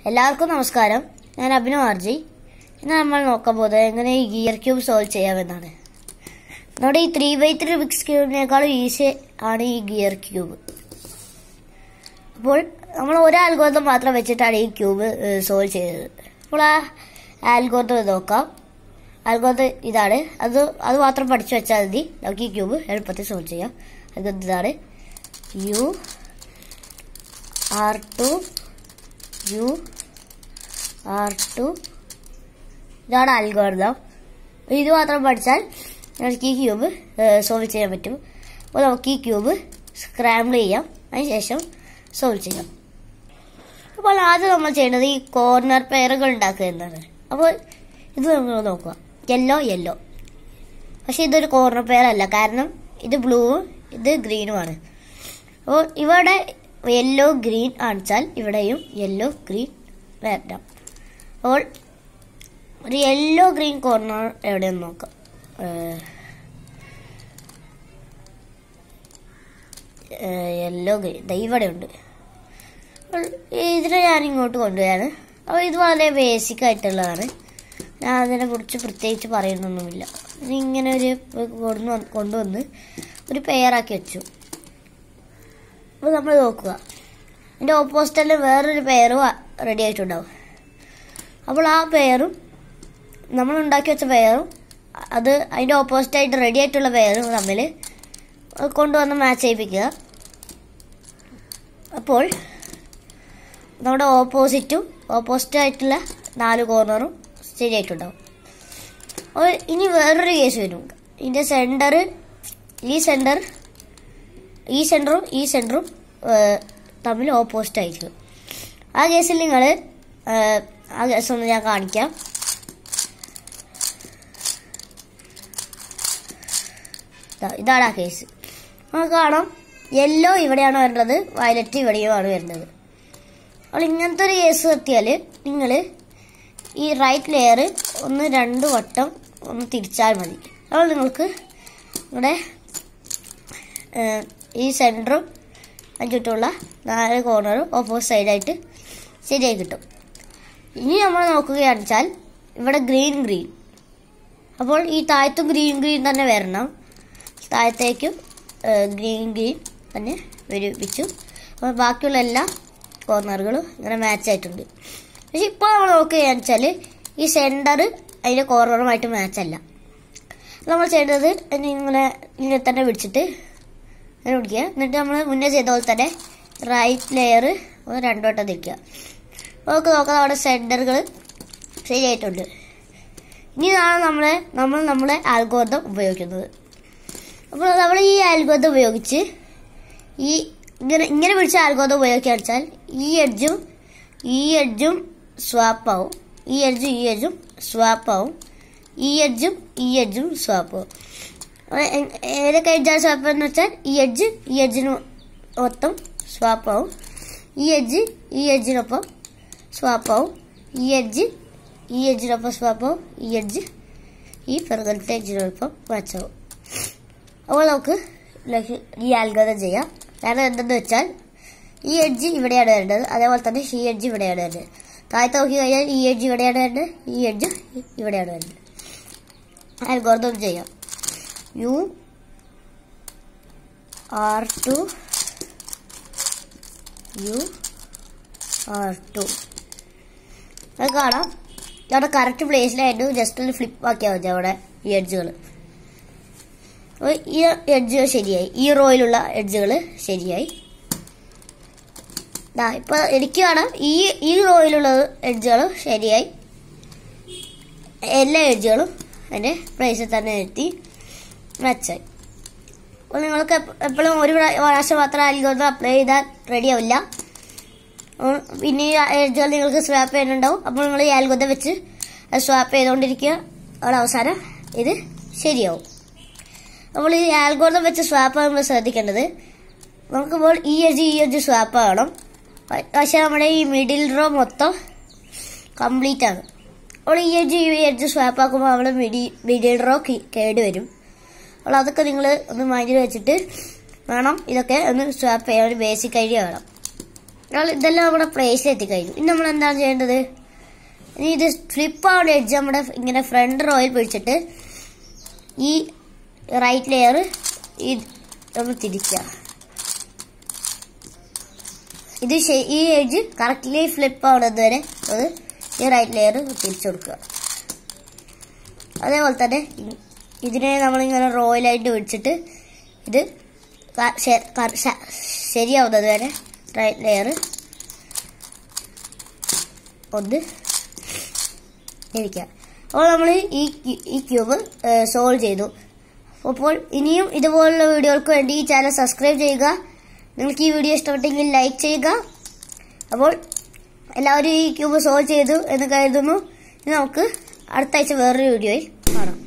എല്ലാവർക്കും നമസ്കാരം ഞാൻ അഭിനവ് ആർജി ഇന്ന് നമ്മൾ നോക്കാൻ പോകുന്നത് എങ്ങനെ ഈ ഗിയർ ക്യൂബ് സോൾവ് ചെയ്യാമെന്നാണ് നമ്മുടെ ഈ ത്രീ ബൈ ത്രീ ബിക്സ് ക്യൂബിനേക്കാളും ഈസി ആണ് ഈ ഗിയർ ക്യൂബ് അപ്പോൾ നമ്മൾ ഒരു ആൽഗോറിതം മാത്രം വെച്ചിട്ടാണ് ഈ ക്യൂബ് സോൾവ് ചെയ്തത് അപ്പോൾ ആ ആൽഗോറിതം നോക്കാം ആൽഗോറിതം ഇതാണ് അത് അത് മാത്രം പഠിച്ചു വെച്ചാൽ മതി നമുക്ക് ഈ ക്യൂബ് എളുപ്പത്തിൽ സോൾവ് ചെയ്യാം അത് ഇതാണ് U R two U R two ഇതാണ് അൽഗോരിതം ഇത് മാത്രം പഠിച്ചാൽ നമുക്ക് ഈ ക്യൂബ് സോൾവ് ചെയ്യാൻ പറ്റും അപ്പോൾ നമുക്ക് ഈ ക്യൂബ് സ്ക്രാമ്പിൾ ചെയ്യാം അതിനുശേഷം സോൾവ് ചെയ്യാം അപ്പോൾ ആദ്യം നമ്മൾ ചെയ്യേണ്ടത് ഈ കോർണർ പെയറുകൾ ഉണ്ടാക്കുക എന്നാണ് അപ്പോൾ ഇത് നമ്മൾ നോക്കുക യെല്ലോ യെല്ലോ പക്ഷെ ഇതൊരു കോർണർ പെയർ അല്ല കാരണം ഇത് ബ്ലൂവും ഇത് ഗ്രീനുമാണ് അപ്പോൾ ഇവിടെ യെല്ലോ ഗ്രീൻ കാണിച്ചാൽ ഇവിടെയും യെല്ലോ ഗ്രീൻ വരണം അപ്പോൾ ഒരു യെല്ലോ ഗ്രീൻ കോർണർ എവിടെയെന്ന് നോക്കാം യെല്ലോ ഗ്രീൻ ദാ ഇവിടെ ഉണ്ട് അപ്പോൾ ഇതിനെ ഞാൻ ഇങ്ങോട്ട് കൊണ്ടുപോയാണ് അപ്പോൾ ഇത് വളരെ ബേസിക് ആയിട്ടുള്ളതാണ് ഞാൻ അതിനെ കുറിച്ച് പ്രത്യേകിച്ച് പറയുന്നൊന്നുമില്ല ഇങ്ങനെ ഒരു കൊണ്ടു കൊണ്ടുവന്ന് ഒരു പെയറാക്കി വെച്ചു അപ്പോൾ നമ്മൾ നോക്കുക അതിൻ്റെ ഓപ്പോസിറ്റിൽ വേറൊരു പെയറും റെഡി ആയിട്ടുണ്ടാവും അപ്പോൾ ആ പെയറും നമ്മൾ ഉണ്ടാക്കി വെച്ച പെയറും അത് അതിൻ്റെ ഓപ്പോസിറ്റായിട്ട് റെഡി ആയിട്ടുള്ള പെയറും തമ്മിൽ കൊണ്ടുവന്ന് മാച്ച് ചെയ്യിപ്പിക്കുക അപ്പോൾ നമ്മുടെ ഓപ്പോസിറ്റും ഓപ്പോസിറ്റ് ആയിട്ടുള്ള നാല് കോർണറും ശരിയായിട്ടുണ്ടാവും അപ്പോൾ ഇനി വേറൊരു കേസ് വരും ഇതിൻ്റെ സെൻറ്റർ ഈ സെൻറ്റർ ഈ സെൻറ്ററും ഈ സെൻറ്ററും തമ്മിൽ ഓപ്പോസിറ്റ് ആയിരിക്കും ആ കേസിൽ നിങ്ങൾ ആ കേസ് ഒന്ന് ഞാൻ കാണിക്കാം ഇതാണ് ആ കേസ് നമുക്ക് കാണാം യെല്ലോ ഇവിടെയാണ് വരേണ്ടത് വയലറ്റ് ഇവിടെയുമാണ് വരുന്നത് അപ്പോൾ ഇങ്ങനത്തെ ഒരു കേസ് എത്തിയാൽ നിങ്ങൾ ഈ റൈറ്റ് ലെയർ ഒന്ന് രണ്ട് വട്ടം ഒന്ന് തിരിച്ചാൽ മതി അപ്പോൾ നിങ്ങൾക്ക് ഇവിടെ ഈ സെൻറ്ററും ചുറ്റുമുള്ള നാല് കോർണറും ഓപ്പോസിറ്റ് സൈഡായിട്ട് ശരിയായി കിട്ടും ഇനി നമ്മൾ നോക്കുകയാണെന്ന് വെച്ചാൽ ഇവിടെ ഗ്രീൻ ഗ്രീൻ അപ്പോൾ ഈ താഴത്തും ഗ്രീൻ ഗ്രീൻ തന്നെ വരണം താഴത്തേക്കും ഗ്രീൻ ഗ്രീൻ തന്നെ വരുവിച്ചു അപ്പോൾ ബാക്കിയുള്ള എല്ലാ കോർണറുകളും ഇങ്ങനെ മാച്ച് ആയിട്ടുണ്ട് പക്ഷെ ഇപ്പോൾ നമ്മൾ നോക്കുകയാണെന്ന് വെച്ചാൽ ഈ സെൻറ്റർ അതിൻ്റെ കോർണറുമായിട്ട് മാച്ച് അല്ല നമ്മൾ ചെയ്യേണ്ടത് ഇങ്ങനെ ഇങ്ങനെ തന്നെ പിടിച്ചിട്ട് അങ്ങനെ പിടിക്കുക എന്നിട്ട് നമ്മൾ മുന്നേ ചെയ്ത പോലെ തന്നെ റൈറ്റ് ലെയർ രണ്ടു വട്ടം തിരിക്കുക നമുക്ക് നോക്കാം അവിടെ സെൻറ്ററുകൾ ശരിയായിട്ടുണ്ട് ഇനിയാണ് നമ്മളെ നമ്മൾ നമ്മളെ ആൽഗോദം ഉപയോഗിക്കുന്നത് അപ്പോൾ നമ്മൾ ഈ ആൽഗോദം ഉപയോഗിച്ച് ഈ ഇങ്ങനെ ഇങ്ങനെ പിടിച്ച ആൽഗോദം ഉപയോഗിക്കുകയെന്ന് വെച്ചാൽ ഈ എഡ്ജും ഈ എഡ്ജും സ്വാപ്പ് ആവും ഈ എഡ്ജും ഈ എഡ്ജും സ്വാപ്പ് ആവും ഈ എഡ്ജും ഈ എഡ്ജും സ്വാപ്പ് ആവും ഏതൊക്കെ എഡ്ജാണ് സ്വാപ്പ് എന്ന് വെച്ചാൽ ഈ എഡ്ജ് ഈ എഡ്ജിന് മൊത്തം സ്വാപ്പ് ആവും ഈ എഡ്ജ് ഈ എഡ്ജിനൊപ്പം സ്വാപ്പ് ആവും ഈ എഡ്ജ് ഈ എഡ്ജിനൊപ്പം സ്വാപ്പ് ആവും ഈ എഡ്ജ് ഈ പിറകലത്തെ എഡ്ജിനൊപ്പം മാച്ചാവും അപ്പോൾ നമുക്ക് ഈ ആൽഗതം ചെയ്യാം കാരണം എന്തെന്ന് വെച്ചാൽ ഈ എഡ്ജ് ഇവിടെയാണ് വരേണ്ടത് അതേപോലെ തന്നെ ഈ എഡ്ജ് ഇവിടെയാണ് വരേണ്ടത് താഴത്ത് നോക്കി കഴിഞ്ഞാൽ ഈ എഡ്ജ് ഇവിടെയാണ് വരേണ്ടത് ഈ എഡ്ജ് ഇവിടെയാണ് വരേണ്ടത് ആൽഗോർദം ചെയ്യാം U R two U R two അത് കാണാം അവിടെ കറക്റ്റ് പ്ലേസിലായിട്ട് ജസ്റ്റ് ഒന്ന് ഫ്ലിപ്പ് ആക്കിയാൽ മതി അവിടെ ഈ എഡ്ജുകൾ ഈ എഡ്ജുകൾ ശരിയായി ഈ റോയിലുള്ള എഡ്ജുകൾ ശരിയായി ഇപ്പൊ എനിക്ക് കാണാം ഈ ഈ റോയിലുള്ള എഡ്ജുകൾ ശരിയായി എല്ലാ എഡ്ജുകളും അതിൻ്റെ പ്ലേസിൽ തന്നെ എത്തി മെച്ചായി അപ്പോൾ നിങ്ങൾക്ക് എപ്പോഴും ഒരു പ്രാവശ്യം മാത്രം അൽഗോരിതം അപ്ലൈ ചെയ്താൽ റെഡി ആവില്ല പിന്നെ ഈ എഡ്ജുകൾ നിങ്ങൾക്ക് സ്വാപ്പ് ചെയ്യുന്നുണ്ടാവും അപ്പോൾ നിങ്ങൾ ഈ അൽഗോരിതം വെച്ച് സ്വാപ്പ് ചെയ്തുകൊണ്ടിരിക്കുക അവിടെ അവസാനം ഇത് ശരിയാവും അപ്പോൾ ഈ ആൽഗോറിതം വെച്ച് സ്വാപ്പ് ആകുമ്പോൾ ശ്രദ്ധിക്കേണ്ടത് നമുക്കിപ്പോൾ ഈ എഡ്ജ് ഈ എഡ്ജ് സ്വാപ്പ് ആകണം പക്ഷെ നമ്മുടെ ഈ മിഡിൽ റോ മൊത്തം കംപ്ലീറ്റ് ആണ് അപ്പോൾ ഈ എഡ്ജ് ഈ എഡ്ജ് സ്വാപ്പ് ആക്കുമ്പോൾ അവിടെ മിഡി മിഡിൽ റോ കേട് വരും അപ്പോൾ അതൊക്കെ നിങ്ങൾ ഒന്ന് മൈൻഡിൽ വെച്ചിട്ട് വേണം ഇതൊക്കെ ഒന്ന് സ്വാപ്പ് ചെയ്യാൻ ഒരു ബേസിക് ഐഡിയ വേണം നമ്മൾ ഇതെല്ലാം നമ്മുടെ പ്ലേസിൽ എത്തിക്കഴിഞ്ഞു ഇനി നമ്മൾ എന്താണ് ചെയ്യേണ്ടത് ഇനി ഇത് ഫ്ലിപ്പ് ആവുന്ന എഡ്ജ് നമ്മുടെ ഇങ്ങനെ ഫ്രണ്ട് റോയിൽ പിടിച്ചിട്ട് ഈ റൈറ്റ് ലെയർ ഈ നമ്മൾ തിരിക്കുക ഇത് ശ- ഈ എഡ്ജ് കറക്റ്റ്ലി ഫ്ലിപ്പ് ആവുന്നത് വരെ അത് ഈ റൈറ്റ് ലെയർ തിരിച്ചു കൊടുക്കുക അതേപോലെ തന്നെ ഇ- ഇതിനെ നമ്മളിങ്ങനെ റോയിലായിട്ട് പിടിച്ചിട്ട് ഇത് ക- ശ- ക- ശ- ശരിയാവുന്നത് വരെ റൈറ്റ് ലെയർ ഒന്ന് ഇരിക്കാം അപ്പോൾ നമ്മൾ ഈ ക്യൂ- ഈ ക്യൂബ് സോൾവ് ചെയ്തു അപ്പോൾ ഇനിയും ഇതുപോലുള്ള വീഡിയോകൾക്ക് വേണ്ടി ഈ ചാനൽ സബ്സ്ക്രൈബ് ചെയ്യുക നിങ്ങൾക്ക് ഈ വീഡിയോ ഇഷ്ടപ്പെട്ടെങ്കിൽ ലൈക്ക് ചെയ്യുക അപ്പോൾ എല്ലാവരും ഈ ക്യൂബ് സോൾവ് ചെയ്തു എന്ന് കരുതുന്നു ഇനി നമുക്ക് അടുത്ത ആഴ്ച വേറൊരു വീഡിയോയിൽ കാണാം